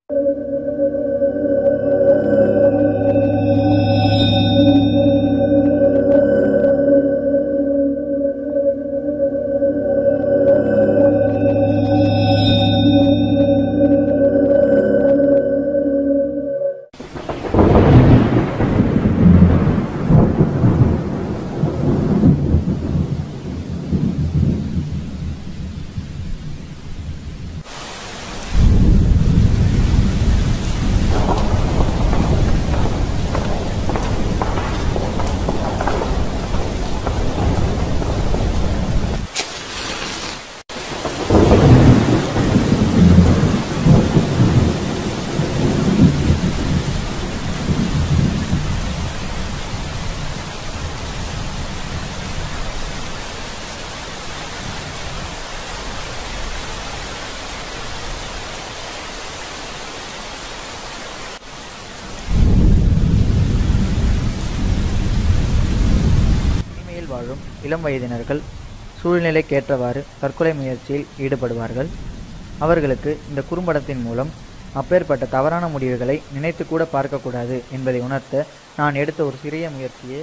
தனிமையில் வாழும் இளம் வயதினர்கள் சூழ்நிலைக்கேற்றவாறு தற்கொலை முயற்சியில் ஈடுபடுவார்கள் அவர்களுக்கு இந்த குறும்படத்தின் மூலம் அப்பேற்பட்ட தவறான முடிவுகளை நினைத்து கூட பார்க்கக்கூடாது என்பதை உணர்த்த நான் எடுத்த ஒரு சிறிய முயற்சியே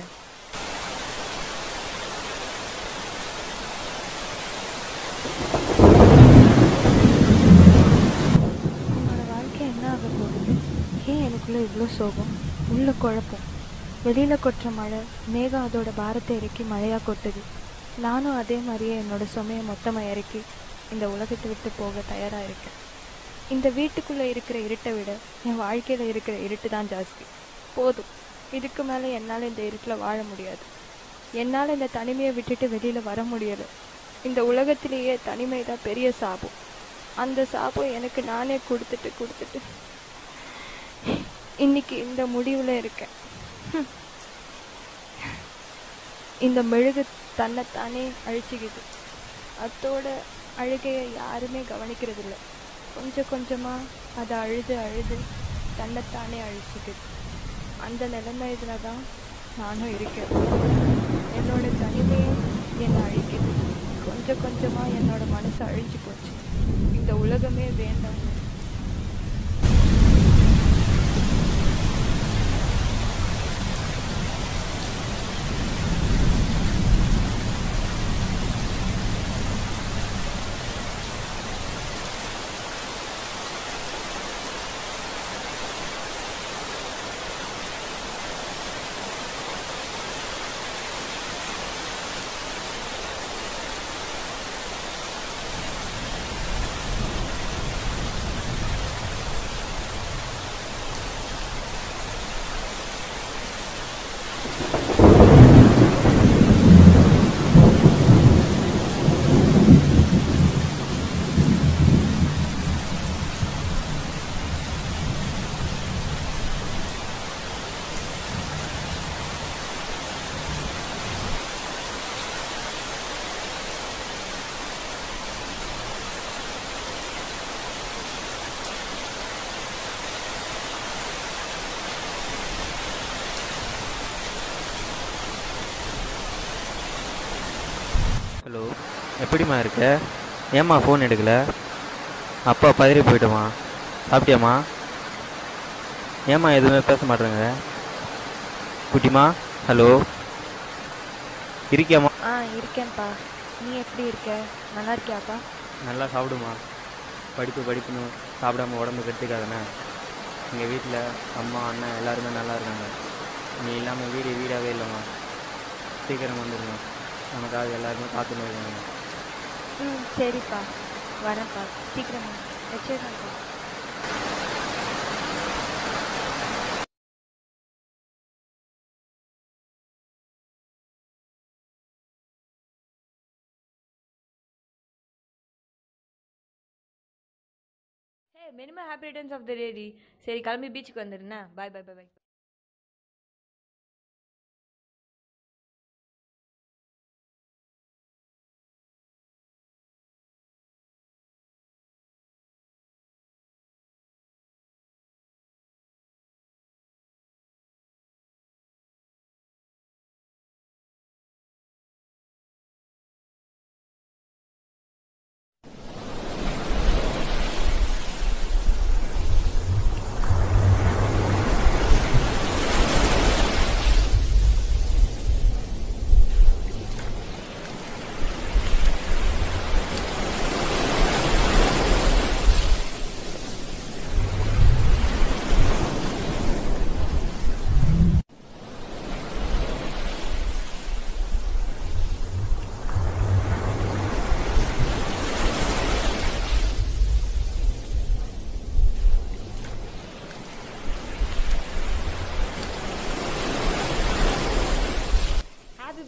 என்னோட வாழ்க்கை என்ன ஆக போகுது ஏன் எனக்குள்ள இவ்வளோ சோகம் உள்ள குழப்பம் வெளியில கொட்டுற மழை மேகம் அதோட பாரத்தை இறக்கி மழையா கொட்டுது நானும் அதே மாதிரியே என்னோட சுமையை மொத்தமாக இறக்கி இந்த உலகத்தை விட்டு போக தயாரா இருக்கேன் இந்த வீட்டுக்குள்ள இருக்கிற இருட்டை விட என் வாழ்க்கையில இருக்கிற இருட்டு தான் ஜாஸ்தி போதும் இதுக்கு மேலே என்னால் இந்த இருட்டில் வாழ முடியாது என்னால் இந்த தனிமையை விட்டுட்டு வெளியில வர முடியல இந்த உலகத்திலேயே தனிமை தான் பெரிய சாபம் அந்த சாபம் எனக்கு நானே கொடுத்துட்டு கொடுத்துட்டு இன்னைக்கு இந்த முடிவில் இருக்கேன் ஹம். இந்த மெழுகு தன்னைத்தானே அழிச்சுக்குது அத்தோட அழுகையை யாருமே கவனிக்கிறதில்ல கொஞ்சம் கொஞ்சமாக அதை அழுது அழுது தன்னைத்தானே அழிச்சுக்குது அந்த நிலைமையில தான் நானும் இருக்கேன் என்னோட தனிமையை என்னை அழிக்குது கொஞ்சம் கொஞ்சமாக என்னோட மனசு அழிஞ்சு போச்சு இந்த உலகமே வேண்டாம் ஹலோ எப்படிம்மா இருக்க ஏம்மா ஃபோன் எடுக்கல அப்பா பதறி போயிட்டோமா சாப்பிட்டியாம்மா ஏம்மா எதுவுமே பேச மாட்டேங்க குட்டிமா ஹலோ இருக்கியாம்மா ஆ இருக்கேன்ப்பா நீ எப்படி இருக்க நல்லா இருக்கியாப்பா நல்லா சாப்பிடுமா படிப்பு படிப்புன்னு சாப்பிடாம உடம்பு கெடுத்துக்காதண்ணே எங்கள் வீட்டில் அம்மா அண்ணன் எல்லாருமே நல்லா இருக்காங்க நீ இல்லாமல் வீடு வீடாகவே இல்லைம்மா சீக்கிரம் வந்துடுங்க உனக்காக எல்லாருமே காத்துன்னு இருக்காங்க ம் சரிப்பா வரேன்ப்பா சீக்கிரம் வச்சிடுறேன்ப்பா hey minimum happy returns of the daddy சரி கிளம்பி பீச்சுக்கு வந்துடுண்ணே பாய் பாய் பாய் பாய்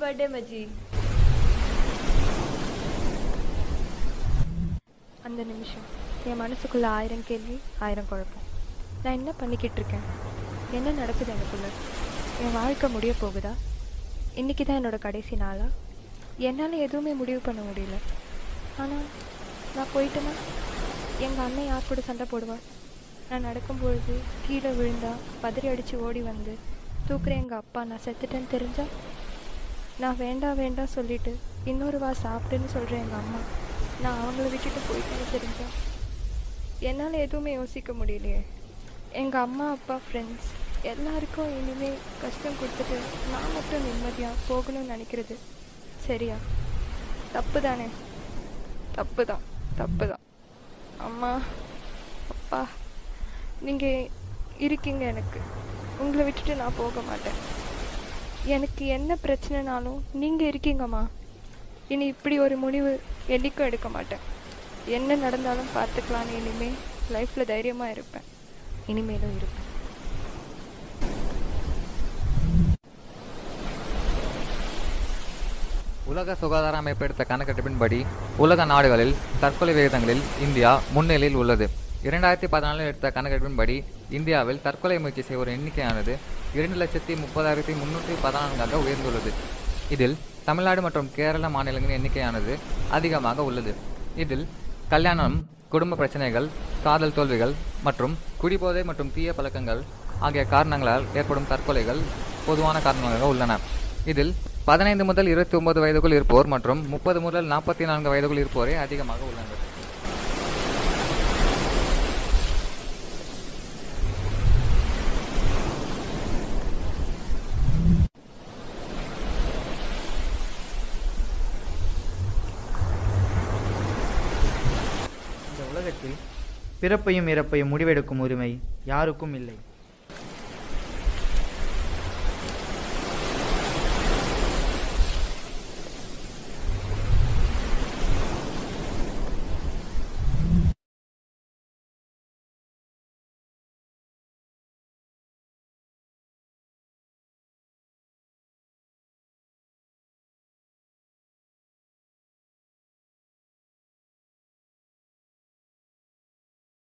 பர்த்டே மச்சி அந்த நிமிஷம் என் மனசுக்குள்ள ஆயிரம் கேள்வி ஆயிரம் குழப்பம் நான் என்ன பண்ணிக்கிட்டு இருக்கேன் என்ன நடக்குது எனக்குள்ள என் வாழ்க்கை முடிய போகுதா இன்னைக்கு தான் என்னோட கடைசி நாளா என்னால் எதுவுமே முடிவு பண்ண முடியல ஆனால் நான் போயிட்டேன்னா எங்கள் அண்ணன் யார் கூட சண்டை போடுவார் நான் நடக்கும்பொழுது கீழே விழுந்தா பதறி அடித்து ஓடி வந்து தூக்குற எங்கள் அப்பா நான் செத்துட்டேன்னு தெரிஞ்சா நான் வேண்டாம் வேண்டாம் சொல்லிட்டு இன்னொரு வா சாப்பிடுன்னு சொல்கிறேன் எங்கள் அம்மா நான் அவங்கள விட்டுட்டு போயிட்டேன்னு தெரிஞ்சா என்னால் எதுவுமே யோசிக்க முடியலையே எங்கள் அம்மா அப்பா ஃப்ரெண்ட்ஸ் எல்லாருக்கும் இனிமே கஷ்டம் கொடுத்துட்டு நான் மட்டும் நிம்மதியாக போகணும்னு நினைக்கிறது சரியா தப்பு தானே தப்பு தான் தப்பு தான் அம்மா அப்பா நீங்கள் இருக்கீங்க எனக்கு உங்களை விட்டுட்டு நான் போக மாட்டேன் எனக்கு என்ன பிரச்சனைனாலும் நீங்கள் இருக்கீங்கம்மா இனி இப்படி ஒரு முடிவு என்னைக்கும் எடுக்க மாட்டேன் என்ன நடந்தாலும் பார்த்துக்கலான்னு இனிமே லைஃப்பில் தைரியமாக இருப்பேன் இனிமேலும் இருப்பேன் உலக சுகாதார அமைப்பு எடுத்த கணக்கெடுப்பின்படி உலக நாடுகளில் தற்கொலை விகிதங்களில் இந்தியா முன்னிலையில் உள்ளது இரண்டாயிரத்தி பதினாலில் எடுத்த கணக்கெடுப்பின்படி இந்தியாவில் தற்கொலை முயற்சி செய்வோர் எண்ணிக்கையானது இரண்டு லட்சத்தி முப்பதாயிரத்தி முன்னூற்றி பதினான்காக உயர்ந்துள்ளது இதில் தமிழ்நாடு மற்றும் கேரள மாநிலங்களின் எண்ணிக்கையானது அதிகமாக உள்ளது இதில் கல்யாணம் குடும்ப பிரச்சனைகள் காதல் தோல்விகள் மற்றும் குடிபோதை மற்றும் தீய பழக்கங்கள் ஆகிய காரணங்களால் ஏற்படும் தற்கொலைகள் பொதுவான காரணங்களாக உள்ளன இதில் பதினைந்து முதல் இருபத்தி ஒன்பது வயதுக்குள் இருப்போர் மற்றும் முப்பது முதல் நாற்பத்தி நான்கு வயதுக்குள் இருப்போரே அதிகமாக உள்ளனர் இந்த உலகத்தில் பிறப்பையும் இறப்பையும் முடிவெடுக்கும் உரிமை யாருக்கும் இல்லை